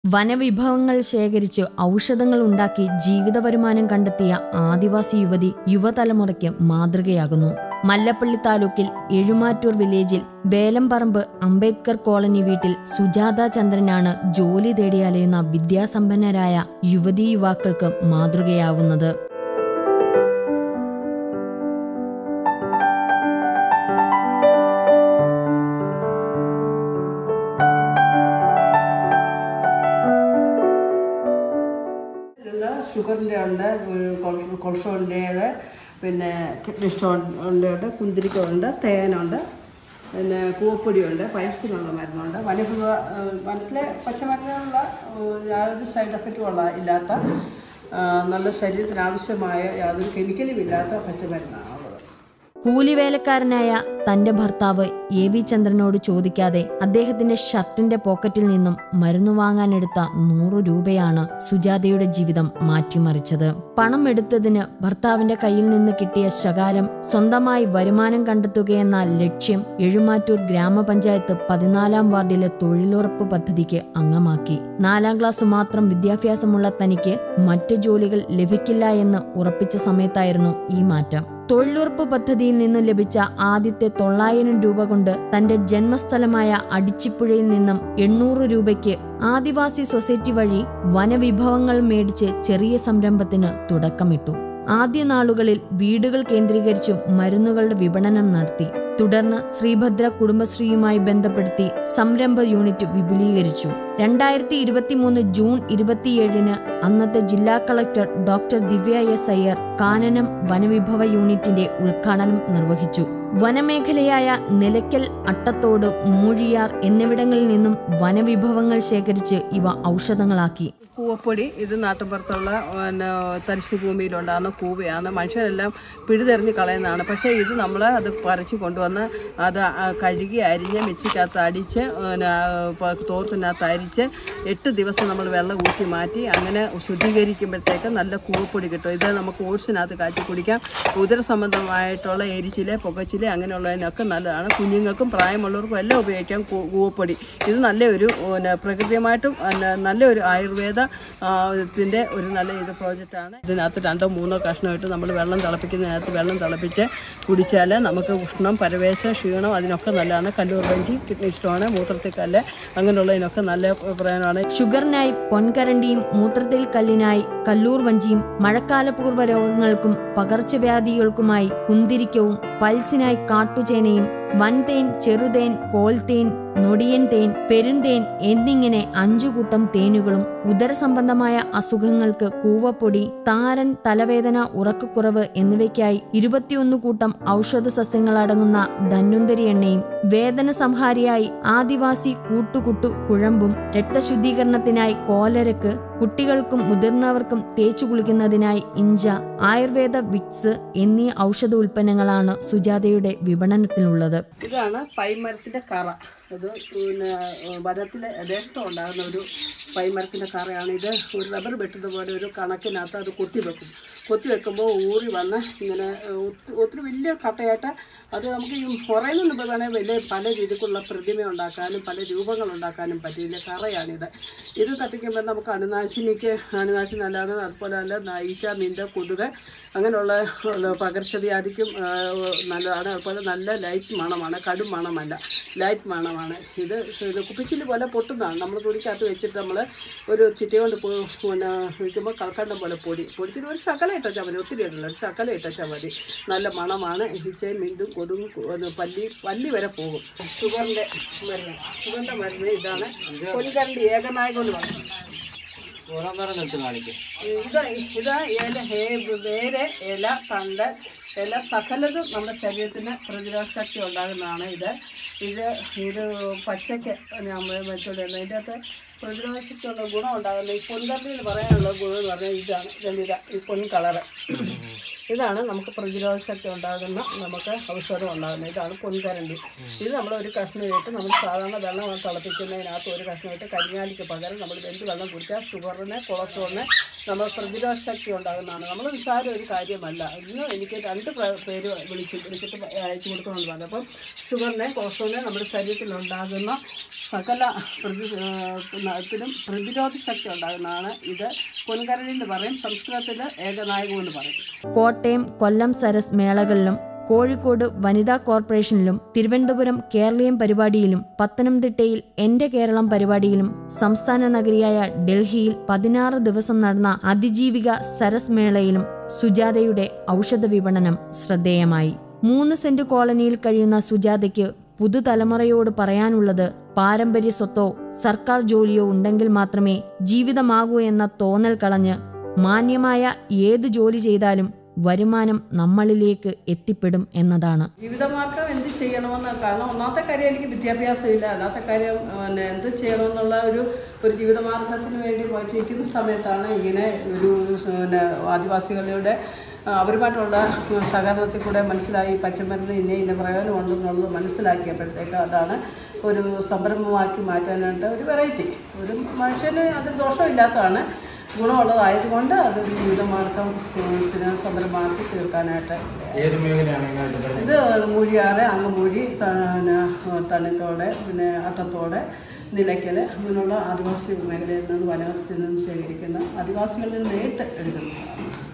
വനവിഭവങ്ങൾ ശേഖരിച്ച് ഔഷധങ്ങൾ ഉണ്ടാക്കി ജീവിത വരുമാനം കണ്ടെത്തിയ ആദിവാസി യുവതി യുവതലമുറയ്ക്ക് മാതൃകയാകുന്നു മല്ലപ്പള്ളി താലൂക്കിൽ എഴുമാറ്റൂർ വില്ലേജിൽ വേലംപറമ്പ് അംബേദ്കർ കോളനി വീട്ടിൽ സുജാത ചന്ദ്രനാണ് ജോലി തേടി അലയുന്ന വിദ്യാസമ്പന്നരായ യുവതീ യുവാക്കൾക്ക് മാതൃകയാവുന്നത് ഉണ്ട് ഷുഗറിൻ്റെ ഉണ്ട് കൊളസ്ട്രോളിൻ്റെ പിന്നെ കിഡ്നി സ്റ്റോണിൻ്റെ ഉണ്ട് കുന്തിരിക്ക ഉണ്ട് തേനുണ്ട് പിന്നെ കൂവപ്പൊടിയുണ്ട് പൈൽസിനുള്ള മരുന്നുണ്ട് വനവിഭവ വനത്തിലെ പച്ചമരുന്നുള്ള യാതൊരു സൈഡ് എഫക്റ്റും ഉള്ള ഇല്ലാത്ത ആ, നല്ല ശരീരത്തിന് ആവശ്യമായ യാതൊരു കെമിക്കലും ഇല്ലാത്ത പച്ചമരുന്നാണ് ഉള്ളത് കൂലിവേലക്കാരനായ തന്റെ ഭർത്താവ് എ വി ചന്ദ്രനോട് ചോദിക്കാതെ അദ്ദേഹത്തിന്റെ ഷർട്ടിന്റെ പോക്കറ്റിൽ നിന്നും മരുന്ന് വാങ്ങാനെടുത്ത നൂറു രൂപയാണ് സുജാതയുടെ ജീവിതം മാറ്റിമറിച്ചത് പണം എടുത്തതിന് ഭർത്താവിന്റെ കയ്യിൽ നിന്ന് കിട്ടിയ ശകാരം സ്വന്തമായി വരുമാനം കണ്ടെത്തുകയെന്ന ലക്ഷ്യം എഴുമാറ്റൂർ ഗ്രാമപഞ്ചായത്ത് പതിനാലാം വാർഡിലെ തൊഴിലുറപ്പ് പദ്ധതിക്ക് അംഗമാക്കി നാലാം ക്ലാസ് മാത്രം വിദ്യാഭ്യാസമുള്ള തനിക്ക് മറ്റു ജോലികൾ ലഭിക്കില്ല എന്ന് ഉറപ്പിച്ച സമയത്തായിരുന്നു ഈ മാറ്റം തൊഴിലുറപ്പ് പദ്ധതിയിൽ നിന്നും ലഭിച്ച ആദ്യത്തെ തൊള്ളായിരം രൂപ കൊണ്ട് തന്റെ ജന്മസ്ഥലമായ അടിച്ചിപ്പുഴയിൽ നിന്നും എണ്ണൂറ് രൂപയ്ക്ക് ആദിവാസി സൊസൈറ്റി വഴി വനവിഭവങ്ങൾ മേടിച്ച് ചെറിയ സംരംഭത്തിന് തുടക്കമിട്ടു ആദ്യ നാളുകളിൽ വീടുകൾ കേന്ദ്രീകരിച്ചും മരുന്നുകളുടെ വിപണനം നടത്തി തുടർന്ന് ശ്രീഭദ്ര കുടുംബശ്രീയുമായി ബന്ധപ്പെടുത്തി സംരംഭ യൂണിറ്റ് വിപുലീകരിച്ചു രണ്ടായിരത്തി ഇരുപത്തിമൂന്ന് ജൂൺ ഇരുപത്തിയേഴിന് അന്നത്തെ ജില്ലാ collector doctor Divya S Iyer കാനനം വനവിഭവ യൂണിറ്റിന്റെ ഉദ്ഘാടനം നിർവഹിച്ചു വനമേഖലയായ നിലയ്ക്കൽ അട്ടത്തോട് മൂഴിയാർ എന്നിവിടങ്ങളിൽ നിന്നും വനവിഭവങ്ങൾ ശേഖരിച്ച് ഇവ ഔഷധങ്ങളാക്കി കൂവപ്പൊടി ഇത് നാട്ടിൻപുറത്തുള്ള പിന്നെ തരിശു ഭൂമിയിലുണ്ടാകുന്ന കൂവയാണ് മനുഷ്യരെല്ലാം പിഴുതെറിഞ്ഞ് കളയുന്നതാണ് പക്ഷേ ഇത് നമ്മൾ അത് പറിച്ച് കൊണ്ടുവന്ന് അത് ആ കഴുകി അരിഞ്ഞ് മിക്സിക്കകത്ത് അടിച്ച് പിന്നെ പ- തോർത്തിനകത്ത് അരിച്ച് എട്ട് ദിവസം നമ്മൾ വെള്ളം ഊറ്റി മാറ്റി അങ്ങനെ ശുദ്ധീകരിക്കുമ്പോഴത്തേക്ക് നല്ല കൂവപ്പൊടി കിട്ടും ഇത് നമുക്ക് ഓട്സിനകത്ത് കാച്ചി കുടിക്കാം ഉദര സംബന്ധമായിട്ടുള്ള എരിച്ചില് പുകച്ചില് അങ്ങനെയുള്ളതിനൊക്കെ നല്ലതാണ് കുഞ്ഞുങ്ങൾക്കും പ്രായമുള്ളവർക്കും എല്ലാം ഉപയോഗിക്കാം കൂ- കൂവപ്പൊടി ഇത് നല്ലൊരു പിന്നെ പ്രകൃതിയുമായിട്ടും പിന്നെ നല്ലൊരു ആയുർവേദ ആ, ത്തിന്റെ ഒരു നല്ല ഇത് പ്രോജക്റ്റാണ് ഇതിനകത്ത് രണ്ടോ മൂന്നോ കഷ്ണമായിട്ട് നമ്മൾ വെള്ളം തിളപ്പിക്കുന്നതിനകത്ത് വെള്ളം തിളപ്പിച്ച് കുടിച്ചാൽ നമുക്ക് ഉഷ്ണം പരവേശം ക്ഷീണം അതിനൊക്കെ നല്ലതാണ് കല്ലൂർ വഞ്ചി കിഡ്നി സ്റ്റോണ് മൂത്രത്തിൽ കല്ല് അങ്ങനെയുള്ളതിനൊക്കെ നല്ല പ്രയോജനമാണ് ഷുഗറിനായി പൊൻകരണ്ടിയും മൂത്രത്തിൽ കല്ലിനായി കല്ലൂർ വഞ്ചിയും മഴക്കാലപൂർവ്വ രോഗങ്ങൾക്കും പകർച്ചവ്യാധികൾക്കുമായി കുന്തിരിക്കവും പൾസിനായി കാട്ടുചേനയും വൻതേൻ ചെറുതേൻ കോൽത്തേൻ നൊടിയൻ തേൻ പെരുന്തേൻ എന്നിങ്ങനെ അഞ്ചു കൂട്ടം തേനുകളും ഉദരസംബന്ധമായ അസുഖങ്ങൾക്ക് കൂവപ്പൊടി താരൻ തലവേദന ഉറക്കക്കുറവ് എന്നിവയ്ക്കായി ഇരുപത്തിയൊന്ന് കൂട്ടം ഔഷധ സസ്യങ്ങളടങ്ങുന്ന ധന്വന്തരി എണ്ണയും വേദന സംഹാരിയായി ആദിവാസി കൂട്ടുകുട്ടു കുഴമ്പും രക്തശുദ്ധീകരണത്തിനായി കോലരക്ക് കുട്ടികൾക്കും മുതിർന്നവർക്കും തേച്ചു കുളിക്കുന്നതിനായി ഇഞ്ച ആയുർവേദ വിക്സ് എന്നീ ഔഷധ ഉൽപ്പന്നങ്ങളാണ് സുജാതയുടെ വിപണനത്തിലുള്ളത് ഇതാണ് പൈമരത്തിൻ്റെ കറ ഇത് പിന്നെ വനത്തിലെ ദേശത്ത് ഉണ്ടാകുന്ന ഒരു പൈമരത്തിൻ്റെ കറയാണ് ഇത് ഒരു റബ്ബർ വെട്ടുന്ന പോലെ ഒരു കണക്കിനകത്ത് അത് കൊത്തി വെക്കും കൊത്തി വെക്കുമ്പോൾ ഊറി വന്ന് ഇങ്ങനെ ഒത്തി- ഒത്തിരി വലിയ കട്ടയായിട്ട് അത് നമുക്ക് ഈ പുറയിൽ നിന്ന് വേണമെങ്കിൽ വലിയ പല രീതിക്കുള്ള പ്രതിമ ഉണ്ടാക്കാനും പല രൂപങ്ങൾ ഉണ്ടാക്കാനും പറ്റില്ല കറയാണിത് ഇത് കത്തിക്കുമ്പോൾ നമുക്ക് അണുനാശിനിക്ക് അണുനാശിനി അല്ലാതെ അതുപോലെ തന്നെ നയിച്ച നിൻ്റെ കൊതുക് അങ്ങനെയുള്ള ഉള്ള പകർച്ചവ്യാധിക്കും ആ, നല്ലതാണ് അതുപോലെ നല്ല ലൈറ്റ് മണമാണ് കടും മണമല്ല ലൈറ്റ് മണമാണ് ഇത് ഇത് കുപ്പിച്ചില് പോലെ പൊട്ടുന്നതാണ് നമ്മൾ തുണിക്കകത്ത് വെച്ചിട്ട് നമ്മൾ ഒരു ചിറ്റ കൊണ്ട് പോ- പിന്നെ വയ്ക്കുമ്പോൾ കൽക്കണ്ടം പോലെ പൊടി പൊടിച്ചിട്ട് ഒരു ശകലം ഇട്ടാൽ മതി ഒത്തിരി ഇടില്ല ഒരു ശകലം ഇട്ടാൽ മതി നല്ല മണമാണ് ഈച്ചയും മിണ്ടും കൊതുകും കു- ഇത് പല്ലി പല്ലി വരെ പോകും ഷുഗറിൻ്റെ മരുന്ന് ഷുഗറിൻ്റെ മരുന്ന് ഇതാണ് പൊൻകരണ്ടി ഏകനായ കൊണ്ട് വന്നു ഇത് ഇത് ഇല ഹേ- വേര് ഇല തണ്ട് ഇല സകലതും നമ്മുടെ ശരീരത്തിന് പ്രതിരോധ ശക്തി ഉണ്ടാകുന്നതാണ് ഇത് ഇത് ഇത് പച്ചയ്ക്ക് നമ്മൾ വെച്ചോണ്ടിരുന്നത് ഇതിൻ്റെ അകത്ത് പ്രതിരോധ ശക്തിയുള്ള ഗുണം ഉണ്ടാകുന്നത് ഈ പൊൻകറിയിൽ പറയാനുള്ള ഗുണം എന്ന് പറഞ്ഞാൽ ഇതാണ് ഇതെന്തിതാ ഈ പൊൻ കളറ് ഇതാണ് നമുക്ക് പ്രതിരോധ ശക്തി ഉണ്ടാകുന്ന നമുക്ക് ഔഷധം ഉണ്ടാകുന്നത് ഇതാണ് പൊൻകരണ്ടി ഇത് നമ്മൾ ഒരു കഷ്ണമായിട്ട് നമ്മൾ സാധാരണ വെള്ളം തിളപ്പിക്കുന്നതിനകത്ത് ഒരു കഷ്ണമായിട്ട് കരിങ്ങാലിക്ക് പകരം നമ്മൾ വെന്ത് വെള്ളം കുടിച്ചാൽ ഷുഗറിന് കൊളസ്ട്രോളിന് നമ്മൾ പ്രതിരോധ ശക്തി ഉണ്ടാകുന്നതാണ് നമ്മൾ നിസ്സാര ഒരു കാര്യമല്ല ഇന്ന് എനിക്ക് രണ്ട് പ്ര- പേര് വിളിച്ച് വിളിച്ചിട്ട് അയച്ചു കൊടുക്കുന്നുണ്ട് പറഞ്ഞു അപ്പം ഷുഗറിനെ കൊളസ്ട്രോളിനെ നമ്മുടെ ശരീരത്തിൽ ഉണ്ടാകുന്ന സകല പ്രതി ത്തിനും പ്രതിരോധ ശക്തി ഉണ്ടാകുന്നതാണ് ഇത് പൊൻകരടി എന്ന് പറയും സംസ്കൃതത്തിൽ ഏകനായകം എന്ന് പറയും കോട്ടയം കൊല്ലം സരസ് മേളകളിലും കോഴിക്കോട് വനിതാ കോർപ്പറേഷനിലും തിരുവനന്തപുരം കേരളീയം പരിപാടിയിലും പത്തനംതിട്ടയിൽ എന്റെ കേരളം പരിപാടിയിലും സംസ്ഥാന നഗരിയായ ഡൽഹിയിൽ പതിനാറ് ദിവസം നടന്ന അതിജീവിക സരസ് മേളയിലും സുജാതയുടെ ഔഷധ വിപണനം ശ്രദ്ധേയമായി മൂന്ന് സെന്റ് കോളനിയിൽ കഴിയുന്ന സുജാതയ്ക്ക് പുതുതലമുറയോട് പറയാനുള്ളത് പാരമ്പര്യ സ്വത്തോ സർക്കാർ ജോലിയോ ഉണ്ടെങ്കിൽ മാത്രമേ ജീവിതമാകൂ എന്ന തോന്നൽ കളഞ്ഞ് മാന്യമായ ഏത് ജോലി ചെയ്താലും വരുമാനം നമ്മളിലേക്ക് എത്തിപ്പെടും എന്നതാണ് ജീവിതമാർഗം എന്ത് ചെയ്യണമെന്ന് കാരണം ഒന്നാമത്തെ കാര്യം എനിക്ക് വിദ്യാഭ്യാസമില്ല അല്ലാത്ത കാര്യം പിന്നെ എന്ത് ചെയ്യണമെന്നുള്ള ഒരു ഒരു ജീവിതമാർഗത്തിന് വേണ്ടി വച്ചിരിക്കുന്ന സമയത്താണ് ഇങ്ങനെ ഒരു പിന്നെ ആദിവാസികളുടെ ആ, അവരുമായിട്ടുള്ള സഹകരണത്തിൽ കൂടെ മനസ്സിലായി പച്ചമരുന്ന് ഇന്ന ഇന്ന പ്രയോജനമുണ്ടെന്നുള്ളത് മനസ്സിലാക്കിയപ്പോഴത്തേക്ക് അതാണ് ഒരു സംരംഭമാക്കി മാറ്റാനായിട്ട് ഒരു വെറൈറ്റി ഒരു മനുഷ്യന് അത് ദോഷമില്ലാത്തതാണ് ഗുണമുള്ളതായതുകൊണ്ട് അതൊരു ജീവിതമാർഗം പിന്നെ സംരംഭമാക്കി തീർക്കാനായിട്ട് ഏത് മേഖലയാണ് നിങ്ങൾ ഇത് ഇത് മൂഴിയാറ് അങ്ങമൂഴി പിന്നെ തണ്ണിത്തോട് പിന്നെ അട്ടത്തോട് നിലയ്ക്കൽ അങ്ങനെയുള്ള ആദിവാസി മേഖലയിൽ നിന്ന് വനത്തിൽ നിന്ന് ശേഖരിക്കുന്ന ആദിവാസികളിൽ നിന്ന് നേരിട്ട് എടുക്കുന്നു